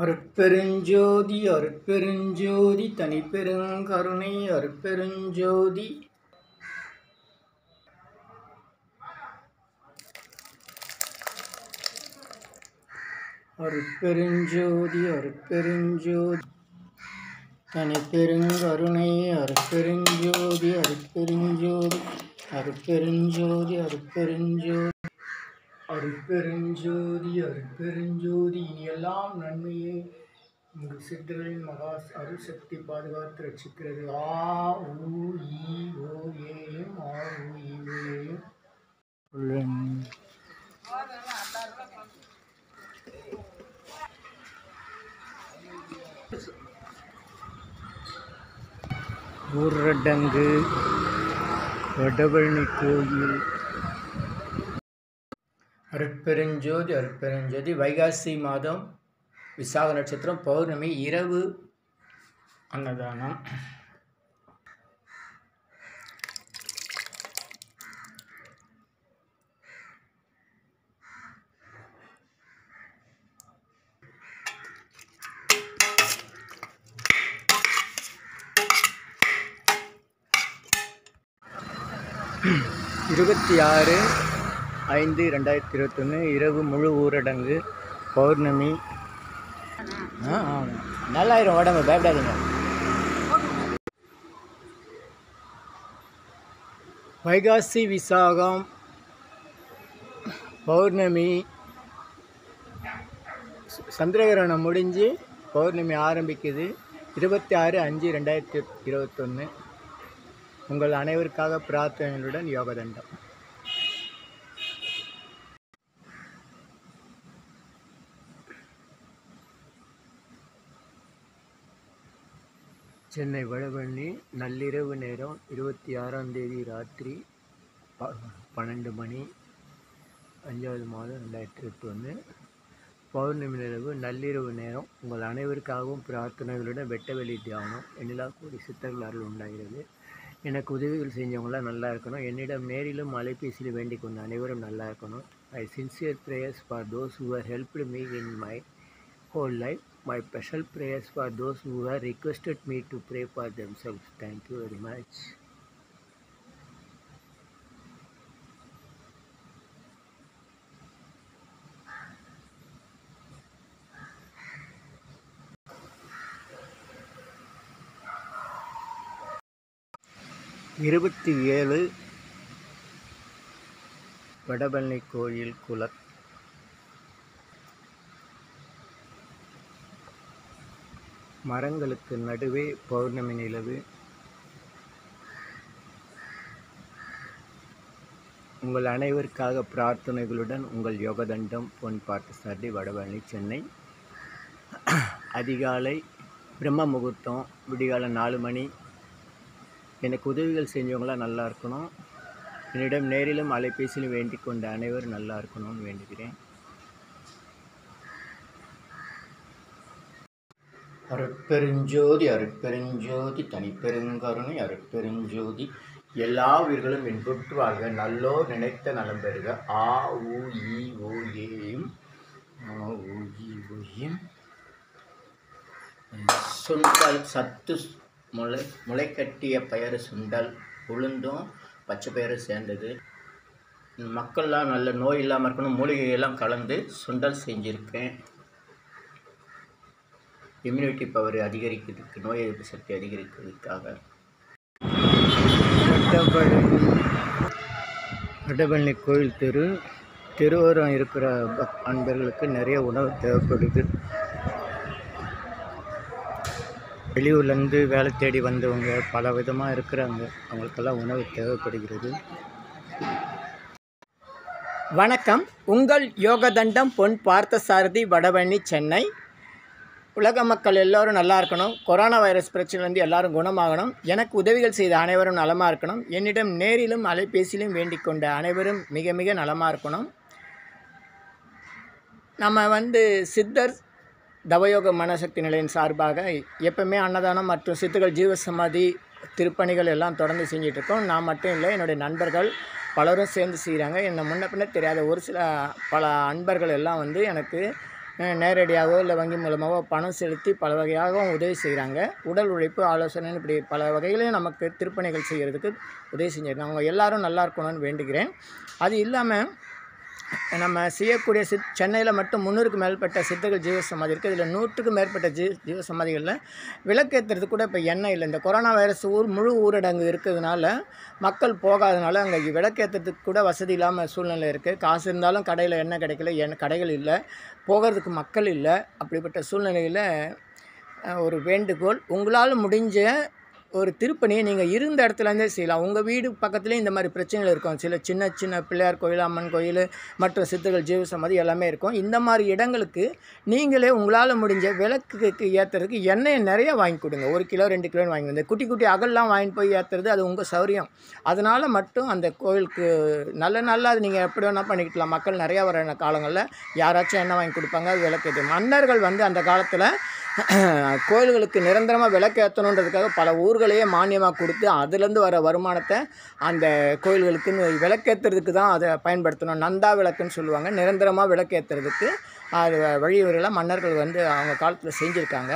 அருட்பெருஞ்சோதி அருட்பெருஞ்சோதி தனிப்பெருங்கருணை அருட்பெருஞ்சோதி அருட்பெருஞ்சோதி அருட்பெருஞ்சோதி தனிப்பெருங்கருணை அருட்பெருஞ்சோதி அருட்பெருஞ்சோதி அருட்பெருஞ்சோதி அருட்பெருஞ்சோதி அருட்பெருஞ்சோதி அருட்பெருஞ்சோதி இனி எல்லாம் நன்மையே உங்கள் சித்தர்களின் மகா அருள் சக்தி பாதுகாத்து ரட்சிக்கிறது ஆ ஊ ஈ ஓ ஏயும் ஆ ஊ ஈ ஓ ஏயும் உள்ளேன். ஊரடங்கு வடபழனி கோயில் அருட்பெருஞ்சோதி அருட்பெருஞ்சோதி வைகாசி மாதம் விசாக நட்சத்திரம் பௌர்ணமி இரவு அன்னதானம் இருபத்தி ஆறு ஐந்து ரெண்டாயிரத்தி இருபத்தொன்று இரவு முழு ஊரடங்கு பௌர்ணமி ஆ ஆமாம் நல்லாயிரும் உடம்பு பயப்படாதீங்க வைகாசி விசாகம் பௌர்ணமி ச- சந்திரகிரகணம் முடிஞ்சு பௌர்ணமி ஆரம்பிக்குது இருபத்தி ஆறு அஞ்சு ரெண்டாயிரத்தி இருபத்தொன்று உங்கள் அனைவருக்காக பிரார்த்தனைகளுடன் யோகதண்டம் சென்னை வடபழனி நள்ளிரவு நேரம் இருபத்தி ஆறாம் தேதி ராத்திரி ப- பன்னெண்டு மணி அஞ்சாவது மாதம் ரெண்டாயிரத்தி இருபத்தொன்று பௌர்ணமி நிலவு நள்ளிரவு நேரம் உங்கள் அனைவருக்காகவும் பிரார்த்தனைகளுடன் வெட்டவெளி தியானம் எண்ணிலா கோடி சித்தர்கள் அருள் உண்டாகிறது எனக்கு உதவிகள் செஞ்சவங்களாம் நல்லா இருக்கணும் என்னிடம் நேரிலும் அலைபேசியில் வேண்டிக் கொண்ட அனைவரும் நல்லா இருக்கணும் I sincere prayers for those who have helped me in my whole life my special prayers for those who have requested me to pray for themselves thank you very much இருபத்தி ஏழு வடபழனி கோயில் குல மரங்களுக்கு நடுவே பௌர்ணமி நிலவு உங்கள் அனைவருக்காக பிரார்த்தனைகளுடன் உங்கள் யோகதண்டம் பொன் பார்த்த சாரதி வடபழனி சென்னை அதிகாலை பிரம்ம முகூர்த்தம் விடிகாலை நாலு மணி எனக்கு உதவிகள் செஞ்சவங்களாம் நல்லா இருக்கணும் என்னிடம் நேரிலும் அலைபேசியிலும் வேண்டிக் கொண்ட அனைவரும் நல்லா இருக்கணும்னு வேண்டுகிறேன் அருட்பெருஞ்சோதி அருட்பெருஞ்சோதி தனிப்பெருங்கருணை அருட்பெருஞ்சோதி எல்லா உயிர்களும் இன்புற்று வாழ்க நல்லோர் நினைத்த நலம் பெறுக ஆ உ இ ஓ ஏயும் ஆ உ இ ஓ ஏம் சுண்டல் சத்து முளை முளைக்கட்டிய பயிறு சுண்டல் உளுந்தும் பச்சை பயிறு சேர்ந்தது மக்கள்லாம் நல்ல நோய் இல்லாமல் இருக்கணும் மூலிகையெல்லாம் கலந்து சுண்டல் செஞ்சுருக்கேன் இம்யூனிட்டி பவர் அதிகரிக்கிறதுக்கு நோய் எதிர்ப்பு சக்தி அதிகரிக்கிறதுக்காக வடபழனி வடபழனி கோயில் தெரு தெருவோரம் இருக்கிற பக் அன்பர்களுக்கு நிறைய உணவு தேவைப்படுது வெளியூர்லேருந்து வேலை தேடி வந்தவங்க பல விதமாக இருக்கிறாங்க அவங்களுக்கெல்லாம் உணவு தேவைப்படுகிறது வணக்கம் உங்கள் யோகதண்டம் பொன் பார்த்தசாரதி வடபழனி சென்னை உலக மக்கள் எல்லோரும் நல்லா இருக்கணும் கொரோனா வைரஸ் பிரச்சனைலேருந்து எல்லாரும் குணமாகணும் எனக்கு உதவிகள் செய்த அனைவரும் நலமாக இருக்கணும் என்னிடம் நேரிலும் அலைபேசியிலும் வேண்டிக் கொண்ட அனைவரும் மிக மிக நலமாக இருக்கணும் நம்ம வந்து சித்தர் தவயோக மனசக்தி நிலையின் சார்பாக எப்பவுமே அன்னதானம் மற்றும் சித்துகள் ஜீவசமாதி திருப்பணிகள் எல்லாம் தொடர்ந்து செஞ்சுட்டு இருக்கோம் நான் மட்டும் இல்லை என்னுடைய நண்பர்கள் பலரும் சேர்ந்து செய்கிறாங்க என்னை முன்ன பின்ன தெரியாத ஒரு சில பல அன்பர்கள் எல்லாம் வந்து எனக்கு அஹ், நேரடியாகவோ இல்லை வங்கி மூலமாகவோ பணம் செலுத்தி பல வகையாகவும் உதவி செய்கிறாங்க உடல் உழைப்பு ஆலோசனை இப்படி பல வகையிலையும் நமக்கு திருப்பணிகள் செய்கிறதுக்கு உதவி செஞ்சிருக்காங்க அவங்க எல்லாரும் நல்லா இருக்கணும்னு வேண்டுகிறேன் அது இல்லாமல் நம்ம செய்யக்கூடிய சித் சென்னையில் மட்டும் முந்நூறுக்கு மேற்பட்ட சித்தர்கள் ஜீவ சமாதி இருக்குது இதில் நூற்றுக்கு மேற்பட்ட ஜீ ஜீவ சமாதிகளில் விளக்கேற்றுறது கூட இப்போ எண்ணெய் இல்லை இந்த கொரோனா வைரஸ் ஊர் முழு ஊரடங்கு இருக்கிறதுனால மக்கள் போகாதனால அங்கே விளக்கேற்றுறதுக்கு கூட வசதி இல்லாமல் சூழ்நிலை இருக்குது காசு இருந்தாலும் கடையில் எண்ணெய் கிடைக்கல எண்ணெய் கடைகள் இல்லை போகிறதுக்கு மக்கள் இல்லை அப்படிப்பட்ட சூழ்நிலையில் அஹ், ஒரு வேண்டுகோள் உங்களால் முடிஞ்ச ஒரு திருப்பணியை நீங்கள் இருந்த இடத்துலேருந்தே செய்யலாம் உங்கள் வீடு பக்கத்துலேயும் இந்த மாதிரி பிரச்சனைகள் இருக்கும் சில சின்ன சின்ன பிள்ளையார் கோயில் அம்மன் கோயில் மற்றும் சித்தர்கள் ஜீவ சமாதி எல்லாமே இருக்கும் இந்த மாதிரி இடங்களுக்கு நீங்களே உங்களால் முடிஞ்ச விளக்குக்கு ஏற்றுறதுக்கு எண்ணெயை நிறைய வாங்கி கொடுங்க ஒரு கிலோ ரெண்டு கிலோ வாங்கி வந்து குட்டி குட்டி அகல்லாம் வாங்கிட்டு போய் ஏற்றுறது அது உங்கள் சௌரியம் அதனால் மட்டும் அந்த கோயிலுக்கு நல்ல நல்ல அது நீங்கள் எப்படி வேணால் பண்ணிக்கலாம் மக்கள் நிறையா வர காலங்களில் யாராச்சும் எண்ணெய் வாங்கி கொடுப்பாங்க அது விளக்கு மன்னர்கள் வந்து அந்த காலத்தில் கோயில்களுக்கு நிரந்தரமாக விளக்கு ஏற்றணுன்றதுக்காக பல ஊர்களையே மானியமாக கொடுத்து அதுலேருந்து வர வருமானத்தை அந்த கோயில்களுக்குன்னு விளக்கேற்றுறதுக்கு தான் அதை பயன்படுத்தணும் நந்தா விளக்குன்னு சொல்லுவாங்க நிரந்தரமாக விளக்கேற்றுறதுக்கு அது வழிவகைகளை மன்னர்கள் வந்து அவங்க காலத்தில் செஞ்சுருக்காங்க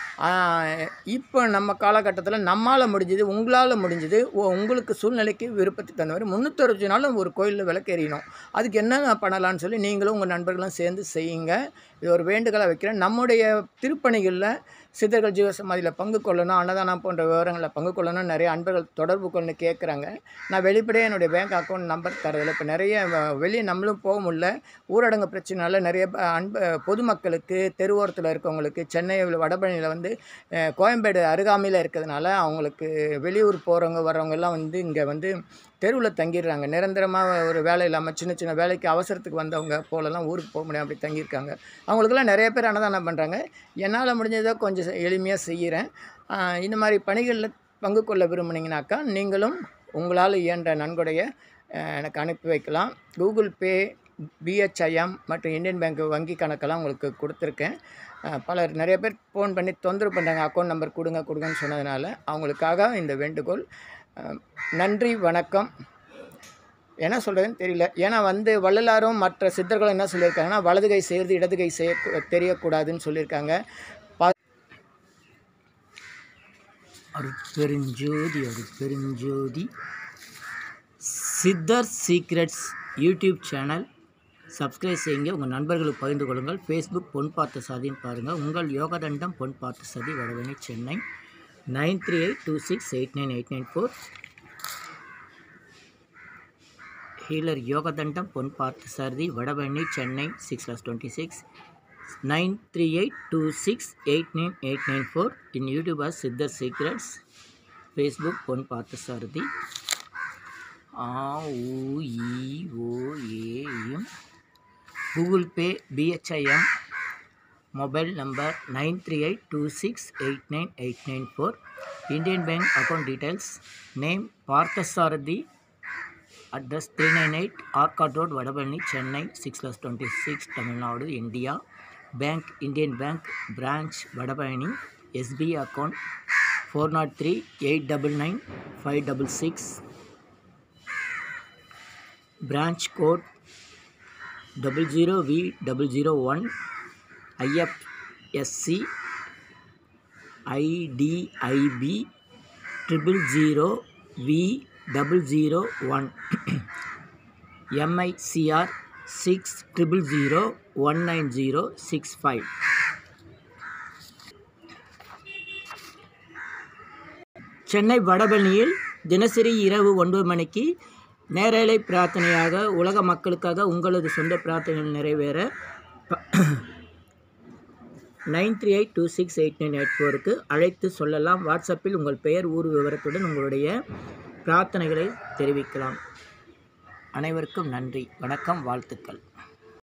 இப்போ நம்ம காலகட்டத்தில் நம்மால் முடிஞ்சது உங்களால் முடிஞ்சது உ- உங்களுக்கு சூழ்நிலைக்கு விருப்பத்துக்கு தகுந்த மாதிரி முந்நூற்றறுபது நாளும் ஒரு கோயிலில் விளக்கு எறியணும் அதுக்கு என்ன பண்ணலாம்னு சொல்லி நீங்களும் உங்கள் நண்பர்களும் சேர்ந்து செய்யுங்க இது ஒரு வேண்டுகோளாக வைக்கிறேன் நம்முடைய திருப்பணிகளில் சித்தர்கள் ஜீவசமாதியில் பங்கு கொள்ளணும் அன்னதானம் போன்ற விவரங்களில் பங்கு கொள்ளணும் நிறைய அன்பர்கள் தொடர்பு கொண்டு கேட்குறாங்க நான் வெளிப்படையாக என்னுடைய பேங்க் அக்கௌண்ட் நம்பர் தரதில்லை இப்போ நிறைய வ- வெளியே நம்மளும் போக முடியல ஊரடங்கு பிரச்சனைனால நிறைய ப- அன்ப பொதுமக்களுக்கு தெருவோரத்தில் இருக்கவங்களுக்கு சென்னை வடபழனியில் வந்து அஹ், கோயம்பேடு அருகாமையில் இருக்கிறதுனால அவங்களுக்கு வெளியூர் போகிறவங்க வர்றவங்க எல்லாம் வந்து இங்கே வந்து தெருவில் தங்கிடுறாங்க நிரந்தரமாக ஒரு வேலை இல்லாமல் சின்ன சின்ன வேலைக்கு அவசரத்துக்கு வந்தவங்க போலலாம் ஊருக்கு போக முடியாம அப்படி தங்கியிருக்காங்க அவங்களுக்கெல்லாம் நிறைய பேர் அன்னதானம் பண்ணுறாங்க என்னால் முடிஞ்சதை கொஞ்சம் எளிமையாக செய்கிறேன் ஆஹ் இந்த மாதிரி பணிகளில் பங்கு கொள்ள விரும்புனீங்கனாக்கா நீங்களும் உங்களால் இயன்ற நன்கொடையை ஆஹ் எனக்கு அனுப்பி வைக்கலாம் கூகுள் பே பிஹெச்ஐஎம் மற்றும் இந்தியன் பேங்க் வங்கி கணக்கெல்லாம் உங்களுக்கு கொடுத்துருக்கேன் ஆஹ் பலர் நிறைய பேர் ஃபோன் பண்ணி தொந்தரவு பண்ணுறாங்க அக்கௌண்ட் நம்பர் கொடுங்க கொடுங்கன்னு சொன்னதுனால அவங்களுக்காக இந்த வேண்டுகோள் ஆஹ் நன்றி வணக்கம் என்ன சொல்கிறதுன்னு தெரியல ஏன்னா வந்து வள்ளலாரும் மற்ற சித்தர்களும் என்ன சொல்லியிருக்காங்கன்னா வலது கை செய்கிறது இடது கை செய்ய தெரியக்கூடாதுன்னு சொல்லியிருக்காங்க பா அருட்பெருஞ்சோதி அருட்பெருஞ்சோதி சித்தர் சீக்ரெட்ஸ் யூடியூப் சேனல் சப்ஸ்கிரைப் செய்யுங்க உங்கள் நண்பர்களுக்கு பகிர்ந்து கொள்ளுங்கள் ஃபேஸ்புக் பொன் பார்த்த சாதின்னு பாருங்கள் உங்கள் யோகதண்டம் பொன் பார்த்த சாதி வடவணி Chennai nine three eight two six eight nine eight nine four healer Yogathandam Pon Parthasarathy Vadapalani Chennai six lakhs twenty six nine three eight two six eight nine eight nine four in YouTube R Siddhar secrets Facebook Pon Parthasarathy ஆ ஊ இ ஓ ஏயும் Google Pay BHIM mobile number nine three eight two six eight nine eight nine four Indian Bank account details name Parthasarathy address three nine eight Arcot road Vadapalani Chennai six lakhs twenty six Tamilnadu India bank Indian Bank branch Vadapalani SBI account four naught three eight double nine five double six branch code double zero V double zero one IFSC IDIB triple zero V double zero one MICR six triple zero one nine zero six five Chennai வடபழனியில் தினசரி இரவு ஒன்பது மணிக்கு நேரலை பிரார்த்தனையாக உலக மக்களுக்காக உங்களது சொந்த பிரார்த்தனைகள் நிறைவேற nine three eight two six eight nine eight ஃபோருக்கு அழைத்து சொல்லலாம் வாட்ஸ்அப்பில் உங்கள் பெயர் ஊர் விவரத்துடன் உங்களுடைய பிரார்த்தனைகளை தெரிவிக்கலாம் அனைவருக்கும் நன்றி வணக்கம் வாழ்த்துக்கள்